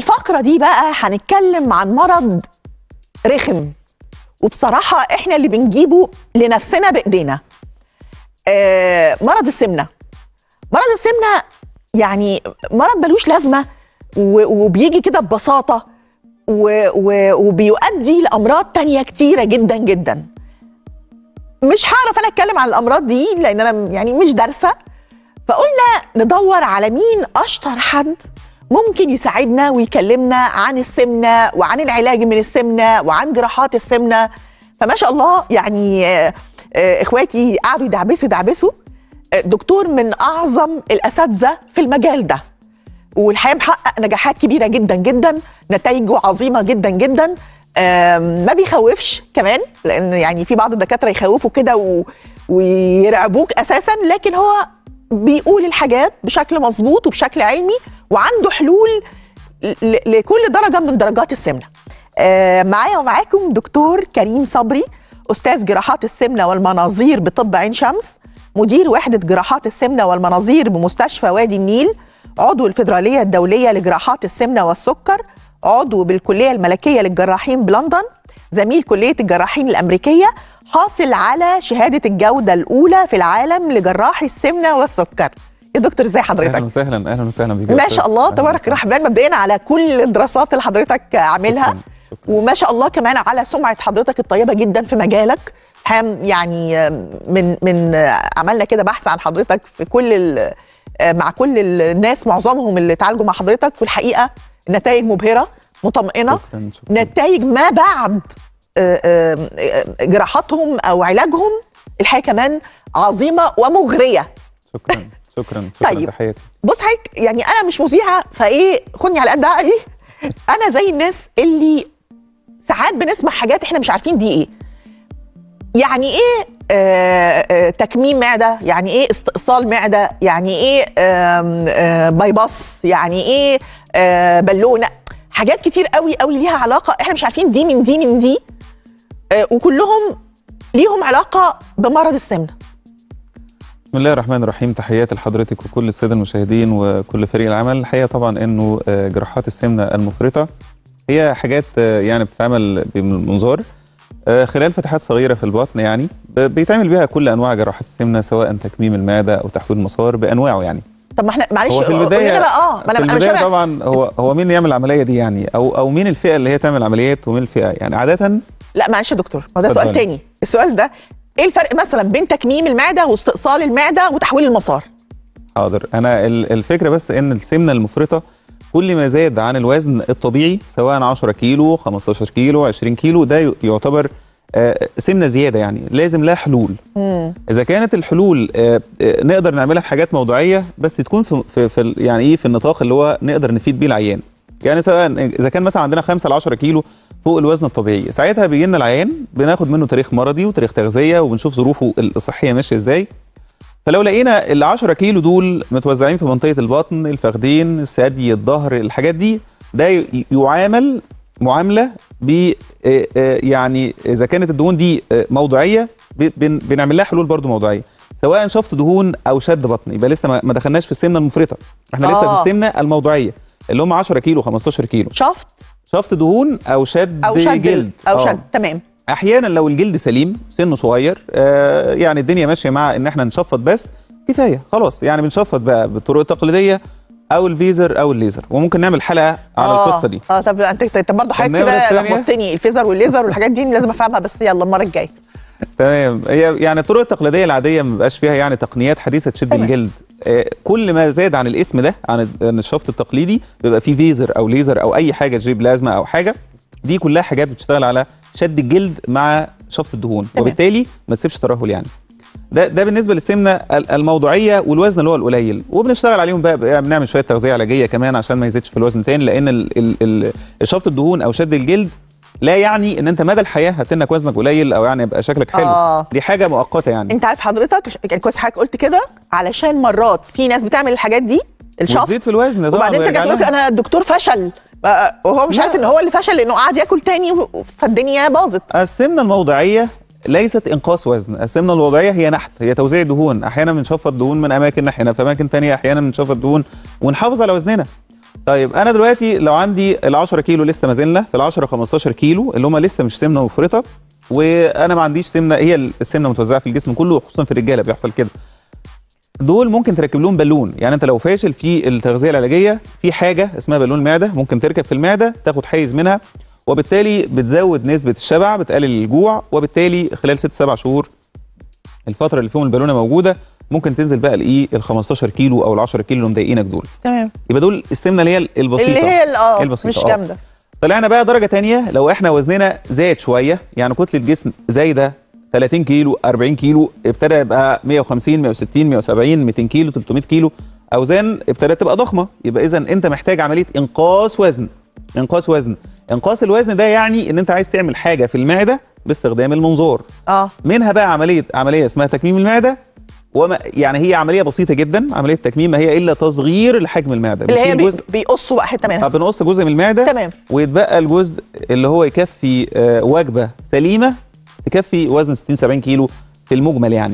الفقرة دي بقى هنتكلم عن مرض رخم وبصراحة احنا اللي بنجيبه لنفسنا بإيدينا آه مرض السمنة مرض السمنة يعني مرض ملوش لازمة و- وبيجي كده ببساطة و- و- وبيؤدي لأمراض تانية كتيرة جدا جدا مش هعرف أنا أتكلم عن الأمراض دي لأن أنا يعني مش دارسة فقلنا ندور على مين أشطر حد ممكن يساعدنا ويكلمنا عن السمنة وعن العلاج من السمنة وعن جراحات السمنة فما شاء الله يعني آه، آه، إخواتي قعدوا يدعبسوا يدعبسوا آه، دكتور من أعظم الأساتذة في المجال ده والحقيقه محقق نجاحات كبيره جدا جدا نتائجه عظيمه جدا جدا آم، ما بيخوفش كمان لان يعني في بعض الدكاتره يخوفوا كده و... ويرعبوك اساسا لكن هو بيقول الحاجات بشكل مظبوط وبشكل علمي وعنده حلول ل... لكل درجه من درجات السمنه آه، معايا ومعاكم دكتور كريم صبري استاذ جراحات السمنه والمناظير بطب عين شمس مدير وحده جراحات السمنه والمناظير بمستشفى وادي النيل عضو الفيدراليه الدوليه لجراحات السمنه والسكر عضو بالكليه الملكيه للجراحين بلندن زميل كليه الجراحين الامريكيه حاصل على شهاده الجوده الاولى في العالم لجراحي السمنه والسكر يا دكتور ازاي حضرتك اهلا وسهلا اهلا وسهلا بيك يا ما أستاذ. شاء الله أهلاً تبارك وسهلاً. الرحمن مبدئيا على كل الدراسات اللي حضرتك عاملها شكراً، شكراً. وما شاء الله كمان على سمعه حضرتك الطيبه جدا في مجالك حام يعني من من عملنا كده بحث عن حضرتك في كل ال- مع كل الناس معظمهم اللي اتعالجوا مع حضرتك والحقيقه النتائج مبهره مطمئنه شكراً، شكراً. نتائج ما بعد آه، آه، آه، جراحاتهم او علاجهم الحقيقه كمان عظيمه ومغريه شكرا شكرا شكرا طيب. تحياتي بص حضرتك يعني انا مش مذيعه فايه خدني على قد عقلي انا زي الناس اللي ساعات بنسمع حاجات احنا مش عارفين دي ايه يعني ايه آه آه تكميم معده يعني ايه استئصال معده يعني ايه آم، آه بايباس يعني ايه آه بالونه حاجات كتير قوي قوي ليها علاقه احنا مش عارفين دي من دي من دي آه وكلهم ليهم علاقه بمرض السمنه بسم الله الرحمن الرحيم تحياتي لحضرتك وكل الساده المشاهدين وكل فريق العمل الحقيقه طبعا انه آه، جراحات السمنه المفرطه هي حاجات آه، يعني بتتعمل بمنظار آه، خلال فتحات صغيره في البطن يعني ب- بيتعمل بها كل انواع جراحات السمنه سواء تكميم المعده او تحويل مسار بانواعه يعني طب ما احنا معلش هو في قول البدايه لنا بقى اه ما في انا انا مش البدايه فاهمة. طبعا هو هو مين اللي يعمل العمليه دي يعني او او مين الفئه اللي هي تعمل عمليات ومين الفئه يعني عاده لا معلش يا دكتور ما ده سؤال اتفضلي. تاني السؤال ده ايه الفرق مثلا بين تكميم المعده واستئصال المعده وتحويل المسار حاضر انا ال- الفكره بس ان السمنه المفرطه كل ما زاد عن الوزن الطبيعي سواء 10 كيلو 15 كيلو 20 كيلو ده ي- يعتبر آه، سمنه زياده يعني لازم لها حلول اذا كانت الحلول آه، آه، نقدر نعملها بحاجات موضوعيه بس تكون في, في, في ال- يعني ايه في النطاق اللي هو نقدر نفيد بيه العيان يعني سواء اذا كان مثلا عندنا 5 ل 10 كيلو فوق الوزن الطبيعي ساعتها بيجي لنا العيان بناخد منه تاريخ مرضي وتاريخ تغذيه وبنشوف ظروفه الصحيه ماشيه ازاي فلو لقينا ال 10 كيلو دول متوزعين في منطقه البطن الفخذين الثدي الظهر الحاجات دي ده ي- يعامل معامله ب آه، آه، يعني اذا كانت الدهون دي آه، موضوعيه ب- بن- بنعمل لها حلول برضو موضوعيه سواء شفط دهون او شد بطن يبقى لسه ما- ما دخلناش في السمنه المفرطه احنا لسه آه. في السمنه الموضوعيه اللي هم 10 كيلو 15 كيلو شفط شفط دهون او شد او شد جلد او آه. شد تمام احيانا لو الجلد سليم سنه صغير آه يعني الدنيا ماشيه مع ان احنا نشفط بس كفايه خلاص يعني بنشفط بقى بالطرق التقليديه او الفيزر او الليزر وممكن نعمل حلقه على آه. القصه دي اه طب انت طب برضه حضرتك النمرة كده التانية؟ لخبطتني الفيزر والليزر والحاجات دي لازم افهمها بس يلا المره الجايه تمام هي يعني الطرق التقليديه العاديه ما بيبقاش فيها يعني تقنيات حديثه تشد تمام. الجلد آه كل ما زاد عن الاسم ده عن عن الشفط التقليدي بيبقى فيه فيزر او ليزر او اي حاجه تجيب بلازما او حاجه دي كلها حاجات بتشتغل على شد الجلد مع شفط الدهون تمام. وبالتالي ما تسيبش ترهل يعني ده ده بالنسبه للسمنه ال- الموضوعيه والوزن اللي هو القليل وبنشتغل عليهم بقى بقى بنعمل شويه تغذيه علاجيه كمان عشان ما يزيدش في الوزن تاني لان ال- ال- ال- شفط الدهون او شد الجلد لا يعني ان انت مدى الحياه هتنك وزنك قليل او يعني يبقى شكلك حلو آه. دي حاجه مؤقته يعني انت عارف حضرتك يعني كويس حضرتك قلت كده علشان مرات في ناس بتعمل الحاجات دي الشفط وتزيد في الوزن طبعا وبعدين ترجع ويرجع تقول لها. انا الدكتور فشل بقى- وهو مش لا. عارف ان هو اللي فشل لانه قعد ياكل تاني و- فالدنيا باظت السمنه الموضعيه ليست انقاص وزن السمنه الوضعيه هي نحت هي توزيع دهون احيانا بنشفط دهون من اماكن احيانا في اماكن تانية احيانا بنشفط دهون ونحافظ على وزننا طيب انا دلوقتي لو عندي ال 10 كيلو لسه ما زلنا في ال 10 15 كيلو اللي هم لسه مش سمنه مفرطه وانا ما عنديش سمنه هي السمنه متوزعه في الجسم كله خصوصا في الرجاله بيحصل كده دول ممكن تركب لهم بالون يعني انت لو فاشل في التغذيه العلاجيه في حاجه اسمها بالون المعده ممكن تركب في المعده تاخد حيز منها وبالتالي بتزود نسبه الشبع بتقلل الجوع وبالتالي خلال 6 7 شهور الفتره اللي فيهم البالونه موجوده ممكن تنزل بقى لايه ال 15 كيلو او ال 10 كيلو اللي مضايقينك دول تمام يبقى دول السمنه اللي هي البسيطه اللي هي ال- اه البسيطة، مش آه. جامده طلعنا بقى درجه تانية لو احنا وزننا زاد شويه يعني كتله جسم زايده 30 كيلو 40 كيلو ابتدى يبقى 150 160 170 200 كيلو 300 كيلو اوزان ابتدت تبقى ضخمه يبقى اذا انت محتاج عمليه انقاص وزن انقاص وزن انقاص الوزن ده يعني ان انت عايز تعمل حاجه في المعده باستخدام المنظار اه منها بقى عمليه عمليه اسمها تكميم المعده وما يعني هي عمليه بسيطه جدا عمليه تكميم ما هي الا تصغير لحجم المعده اللي هي بنشيل بي- جزء بيقصوا بقى حته آه، منها بنقص جزء من المعده تمام. ويتبقى الجزء اللي هو يكفي آه، وجبه سليمه تكفي وزن 60 70 كيلو في المجمل يعني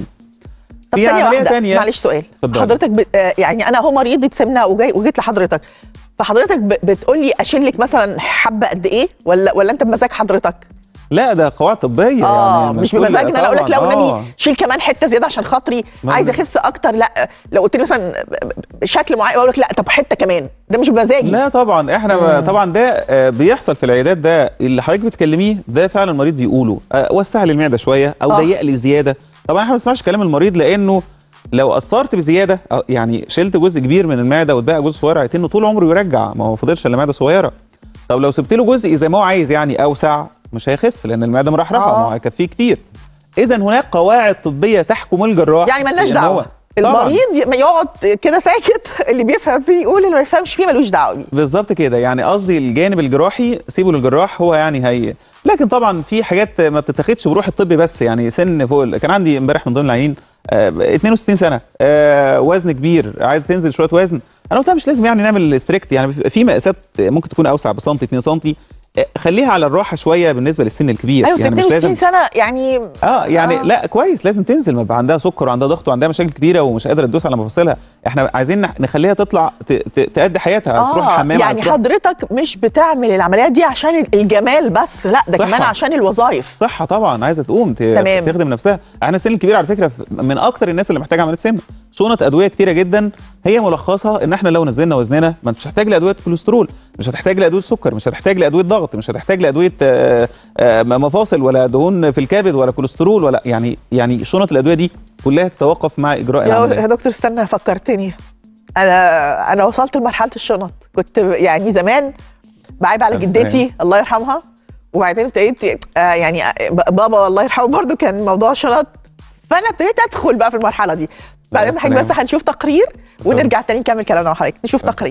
طب في ثانيه عملية واحده تانية. معلش سؤال اتفضلي. حضرتك ب... آه، يعني انا هو مريض سمنه وجاي وجيت لحضرتك فحضرتك ب... بتقول لي اشيل لك مثلا حبه قد ايه ولا ولا انت بمزاج حضرتك لا ده قواعد طبيه اه يعني مش كل- بمزاج ان انا اقول لك لو طبعاً، نبي آه. شيل كمان حته زياده عشان خاطري ما عايز أنا- اخس اكتر لا لو قلت لي مثلا بشكل معين اقول لك لا طب حته كمان ده مش بمزاجي لا طبعا احنا طبعا ده آه، بيحصل في العيادات ده اللي حضرتك بتكلميه ده فعلا المريض بيقوله آه، وسع لي المعده شويه او آه. ضيق لي زياده طبعا احنا ما بنسمعش كلام المريض لانه لو قصرت بزياده آه، يعني شلت جزء كبير من المعده واتبقى جزء صغير هيتنه طول عمره يرجع ما هو فضلش الا معده صغيره طب لو سبت له جزء زي ما هو عايز يعني اوسع مش هيخس لان المعده مرحرحه آه. ما هو هيكفيه كتير اذا هناك قواعد طبيه تحكم الجراح يعني ملناش إن هو- دعوه طبعاً. المريض ما يقعد كده ساكت اللي بيفهم فيه يقول اللي ما يفهمش فيه ملوش دعوه بيه بالظبط كده يعني قصدي الجانب الجراحي سيبه للجراح هو يعني هي لكن طبعا في حاجات ما بتتاخدش بروح الطب بس يعني سن فوق ال- كان عندي امبارح من ضمن العيانين آه 62 سنه آه وزن كبير عايز تنزل شويه وزن انا قلت لها مش لازم يعني نعمل ستريكت يعني بيبقى في مقاسات ممكن تكون اوسع بسنتي 2 سنتي آه، خليها على الراحه شويه بالنسبه للسن الكبير ايوه يعني مش 62 لازم سنه يعني اه يعني آه. آه. لا كويس لازم تنزل ما يبقى عندها سكر وعندها ضغط وعندها مشاكل كتيره ومش قادره تدوس على مفاصلها احنا عايزين نح- نخليها تطلع ت- ت- تأدي حياتها عايز تروح الحمام عايز يعني تروح- حضرتك مش بتعمل العمليات دي عشان الجمال بس لا ده صحة. كمان عشان الوظائف صحه طبعا عايزه تقوم ت- تمام. تخدم نفسها احنا السن الكبير على فكره ف- من اكتر الناس اللي محتاجه عمليه سمنه شنط ادويه كتيره جدا هي ملخصها ان احنا لو نزلنا وزننا ما انت مش هتحتاج لادويه كوليسترول مش هتحتاج لادويه سكر مش هتحتاج لادويه ضغط مش هتحتاج لادويه آه، آه، مفاصل ولا دهون في الكبد ولا كوليسترول ولا يعني يعني شنط الادويه دي كلها تتوقف مع اجراء يا يا العمليه دكتور استنى فكرتني انا انا وصلت لمرحله الشنط كنت يعني زمان بعيب على طب جدتي استنى. الله يرحمها وبعدين ابتديت آه يعني آه، ب- بابا الله يرحمه برضو كان موضوع شنط فانا ابتديت ادخل بقى في المرحله دي بعدين يا حضرتك بس سلام. هنشوف تقرير ونرجع تاني نكمل كلامنا مع حضرتك نشوف تقرير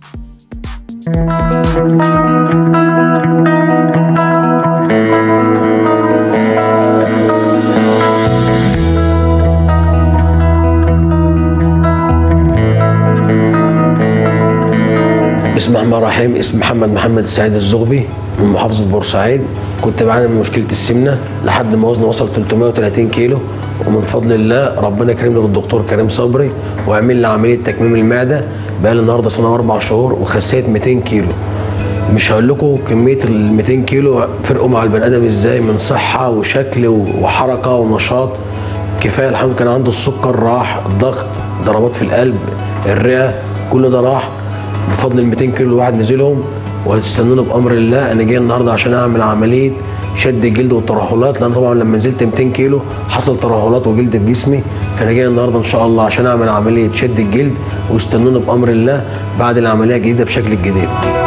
بسم الله الرحمن الرحيم اسم محمد محمد السعيد الزغبي من محافظة بورسعيد كنت بعاني من مشكلة السمنة لحد ما وزني وصل 330 كيلو ومن فضل الله ربنا كرمني بالدكتور كريم صبري وعمل لي عملية تكميم المعدة بقى لي النهارده سنة وأربع شهور وخسيت 200 كيلو مش هقول لكم كمية ال 200 كيلو فرقوا مع البني آدم ازاي من صحة وشكل وحركة ونشاط كفاية الحمد لله كان عنده السكر راح الضغط ضربات في القلب الرئة كل ده راح بفضل ال 200 كيلو الواحد نزلهم وهتستنوني بامر الله انا جاي النهارده عشان اعمل عمليه شد الجلد والترهلات لان طبعا لما نزلت 200 كيلو حصل ترهلات وجلد في جسمي فانا جاي النهارده ان شاء الله عشان اعمل عمليه شد الجلد واستنوني بامر الله بعد العمليه الجديده بشكل جديد